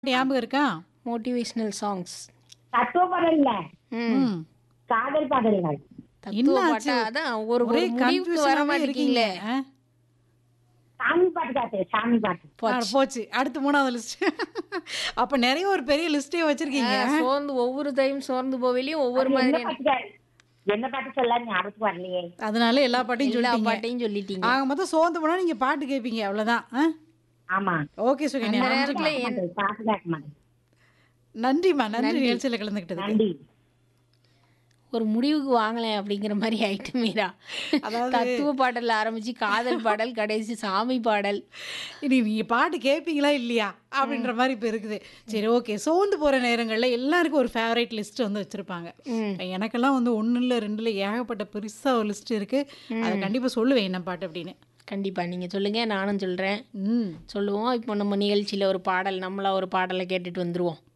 ஞாபகம் இருக்கா motivational songs தத்துவ பாடல் இல்ல ம் ம் காதல் பாடல்கள் தத்துவ என்னாச்சு? பாட்டா அதான் ஒரு ஒரே ஒரு முடிவுக்கு வர கன்ஃபியூஷனாவே இருக்கீங்க மாட்டேங்கீங்களே ஆ? சாமி பாட்டு காட்டு சாமி பாட்டு ஆ, போச்சு அடுத்து மூணாவது லிஸ்ட் அப்ப நிறைய ஒரு பெரிய லிஸ்டே வச்சிருக்கீங்க சோர்ந்து ஒவ்வொரு டைம் சோர்ந்து போவிலையும் ஒவ்வொரு என்ன மாதிரி பாட்டு கா- என்ன பாட்டு சொல்ல ஞாபகத்துக்கு வரலையே அதனால எல்லா பாட்டையும் எல்லா சொல்லிட்டீங்க பாட்டையும் சொல்லிட்டீங்க ஆக மொத்தம் சோர்ந்து போனா நீங்க பாட்டு கேட்பீங்க அவ்வளவுதான் ஆ? ஆமா ஓகே சுகன்யா அந்த நேரத்துல என்- பாட்டு பாட்டு கேட்க மாட்டேன் நன்றிம்மா நன்றி நிகழ்ச்சியில கலந்துக்கிட்டது நன்றி ஒரு முடிவுக்கு வாங்கலேன் அப்படிங்கிற மாதிரி ஆயிட்டு மீரா அதாவது- தத்துவ பாடல்ல ஆரம்பிச்சு காதல் பாடல் கடைசி சாமி பாடல் இனி நீங்க பாட்டு கேட்பீங்களா இல்லையா அப்படின்ற மாதிரி இப்போ இருக்குது சரி ஓகே சோர்ந்து போற நேரங்கள்ல எல்லாருக்கும் ஒரு ஃபேவரட் லிஸ்ட் வந்து வச்சிருப்பாங்க ம். எனக்கெல்லாம் வந்து ஒண்ணு இல்ல ரெண்டுல ஏகப்பட்ட பெருசா ஒரு லிஸ்ட் இருக்கு அதை கண்டிப்பா சொல்லுவேன் என்ன பாட்டு அப்படின்னு கண்டிப்பா நீங்க சொல்லுங்க நானும் சொல்றேன் ம் சொல்லுவோம் இப்போ நம்ம நிகழ்ச்சியில ஒரு பாடல் நம்மளா ஒரு பாடலை கேட்டுட்டு வந்துருவோம்